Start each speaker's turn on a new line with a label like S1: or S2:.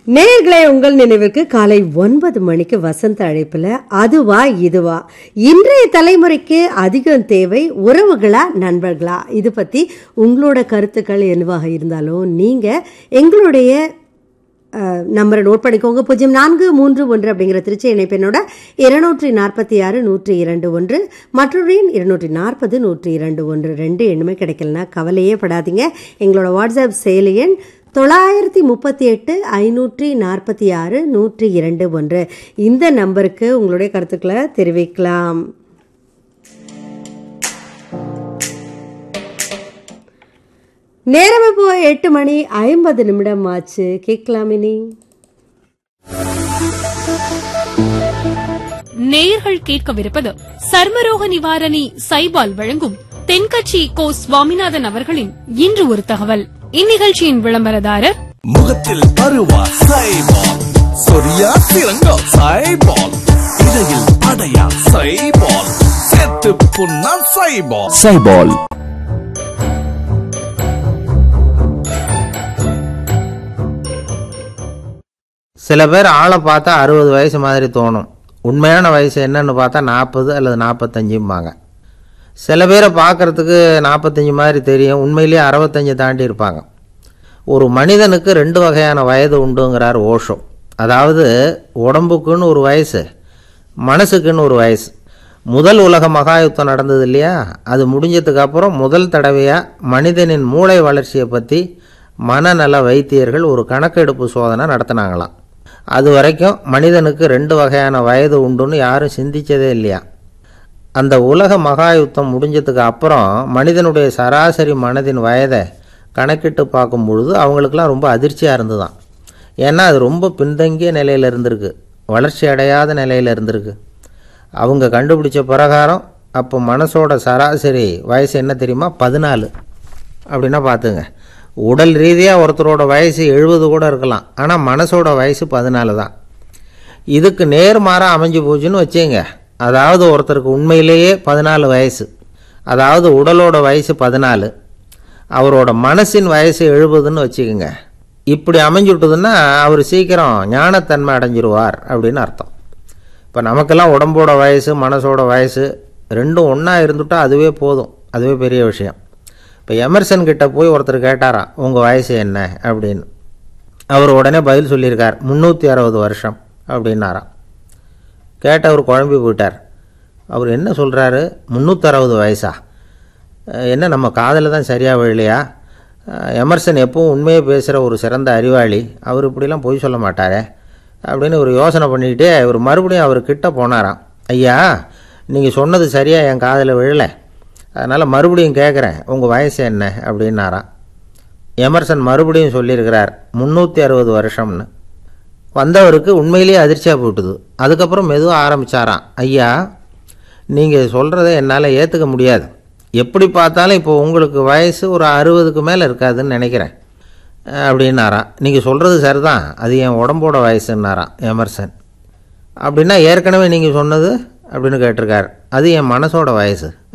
S1: நேயர்களே உங்கள் நினைவிற்கு காலை ஒன்பது மணிக்கு வசந்த அழைப்புல அதுவா இதுவா இன்றைய தலைமுறைக்கு அதிகம் தேவை உறவுகளா நண்பர்களா இது பத்தி உங்களோட கருத்துக்கள் என்னவாக இருந்தாலும் நீங்க எங்களுடைய அஹ், நம்பரை நோட் பண்ணிக்கோங்க பூஜ்ஜியம் நான்கு மூன்று ஒன்று அப்படிங்கிற திருச்சி இணைப்பெண்ணோட இருநூற்றி நாற்பத்தி ஆறு நூற்றி இரண்டு ஒன்று மற்றொரு எண் இருநூற்றி நாற்பது நூற்றி இரண்டு ஒன்று ரெண்டு எண்ணுமே கிடைக்கலனா கவலையே படாதீங்க எங்களோட வாட்ஸ்அப் செயலி எண் தொள்ளாயிரத்தி முப்பத்தி எட்டு ஐநூற்றி நாற்பத்தி ஆறு நூற்றி இரண்டு ஒன்று இந்த நம்பருக்கு உங்களுடைய கருத்துக்களை தெரிவிக்கலாம் நேரம் இப்போ எட்டு மணி ஐம்பது நிமிடம் ஆச்சு கேட்கலாம் இனி
S2: நேயர்கள் கேட்கவிருப்பது சர்மரோக நிவாரணி சைபால் வழங்கும் தென்கட்சி கோ சுவாமிநாதன் அவர்களின் இன்று ஒரு தகவல் இந்நிகழ்ச்சியின் விளம்பரதாரர்
S3: முகத்தில் பருவா சைபால் சொரியா சிறங்கா சைபால் இடையில் அடையா சைபால் செத்து புண்ணா சைபால் சைபால்
S4: சில பேர் ஆளை பார்த்தா அறுபது வயசு மாதிரி தோணும் உண்மையான வயசு என்னன்னு பார்த்தா நாற்பது அல்லது நாற்பத்தஞ்சும்பாங்க சில பேரை பார்க்கறதுக்கு நாற்பத்தஞ்சு மாதிரி தெரியும் உண்மையிலேயே அறுபத்தஞ்சு தாண்டி இருப்பாங்க ஒரு மனிதனுக்கு ரெண்டு வகையான வயது உண்டுங்கிறார் ஓஷோ அதாவது உடம்புக்குன்னு ஒரு வயசு மனசுக்குன்னு ஒரு வயசு முதல் உலக மகாயுத்தம் நடந்தது இல்லையா அது முடிஞ்சதுக்கு அப்புறம் முதல் தடவையாக மனிதனின் மூளை வளர்ச்சியை பற்றி மனநல வைத்தியர்கள் ஒரு கணக்கெடுப்பு சோதனை நடத்தினாங்களாம் அது வரைக்கும் மனிதனுக்கு ரெண்டு வகையான வயது உண்டுன்னு யாரும் சிந்திச்சதே இல்லையா அந்த உலக மகாயுத்தம் முடிஞ்சதுக்கு அப்புறம் மனிதனுடைய சராசரி மனதின் வயதை கணக்கிட்டு பார்க்கும் பொழுது அவங்களுக்கெல்லாம் ரொம்ப அதிர்ச்சியாக இருந்துதான் ஏன்னா அது ரொம்ப பின்தங்கிய நிலையில் இருந்திருக்கு வளர்ச்சி அடையாத நிலையில் இருந்திருக்கு அவங்க கண்டுபிடிச்ச பிரகாரம் அப்போ மனசோட சராசரி வயசு என்ன தெரியுமா பதினாலு அப்படின்னா பார்த்துங்க உடல் ரீதியாக ஒருத்தரோட வயசு எழுபது கூட இருக்கலாம் ஆனால் மனசோட வயசு பதினாலு தான் இதுக்கு நேர்மாறாக அமைஞ்சு போச்சுன்னு வச்சுங்க அதாவது ஒருத்தருக்கு உண்மையிலேயே பதினாலு வயசு அதாவது உடலோட வயசு பதினாலு அவரோட மனசின் வயசு எழுபதுன்னு வச்சுக்கோங்க இப்படி அமைஞ்சுட்டுதுன்னா அவர் சீக்கிரம் ஞானத்தன்மை அடைஞ்சிருவார் அப்படின்னு அர்த்தம் இப்போ நமக்கெல்லாம் உடம்போட வயசு மனசோட வயசு ரெண்டும் ஒன்றா இருந்துட்டா அதுவே போதும் அதுவே பெரிய விஷயம் இப்போ எமர்சன் கிட்ட போய் ஒருத்தர் கேட்டாராம் உங்கள் வயசு என்ன அப்படின்னு அவர் உடனே பதில் சொல்லியிருக்கார் முந்நூற்றி அறுபது வருஷம் அப்படின்னாராம் கேட்டவர் குழம்பி போயிட்டார் அவர் என்ன சொல்கிறாரு முந்நூற்றறுபது வயசா அஹ் என்ன நம்ம காதில் தான் சரியாக விழலையா அஹ் எமர்சன் எப்பவும் உண்மையை பேசுகிற ஒரு சிறந்த அறிவாளி அவர் இப்படிலாம் பொய் சொல்ல மாட்டாரே அப்படின்னு ஒரு யோசனை பண்ணிக்கிட்டே இவர் மறுபடியும் அவர் கிட்ட போனாராம் ஐயா நீங்கள் சொன்னது சரியாக என் காதில் விழலை அதனால் மறுபடியும் கேட்குறேன் உங்கள் வயசு என்ன அப்படின்னாராம் எமர்சன் மறுபடியும் சொல்லியிருக்கிறார் முந்நூற்றி அறுபது வருஷம்னு வந்தவருக்கு உண்மையிலேயே அதிர்ச்சியாக போட்டுது அதுக்கப்புறம் மெதுவாக ஆரம்பிச்சாராம் ஐயா நீங்கள் சொல்கிறத என்னால் ஏற்றுக்க முடியாது எப்படி பார்த்தாலும் இப்போ உங்களுக்கு வயசு ஒரு அறுபதுக்கு மேலே இருக்காதுன்னு நினைக்கிறேன் அஹ் அப்படின்னாராம் நீங்கள் சொல்கிறது சரிதான் அது என் உடம்போட வயசுன்னாராம் எமர்சன் அப்படின்னா ஏற்கனவே நீங்கள் சொன்னது அப்படின்னு கேட்டிருக்கார் அது என் மனசோட வயசு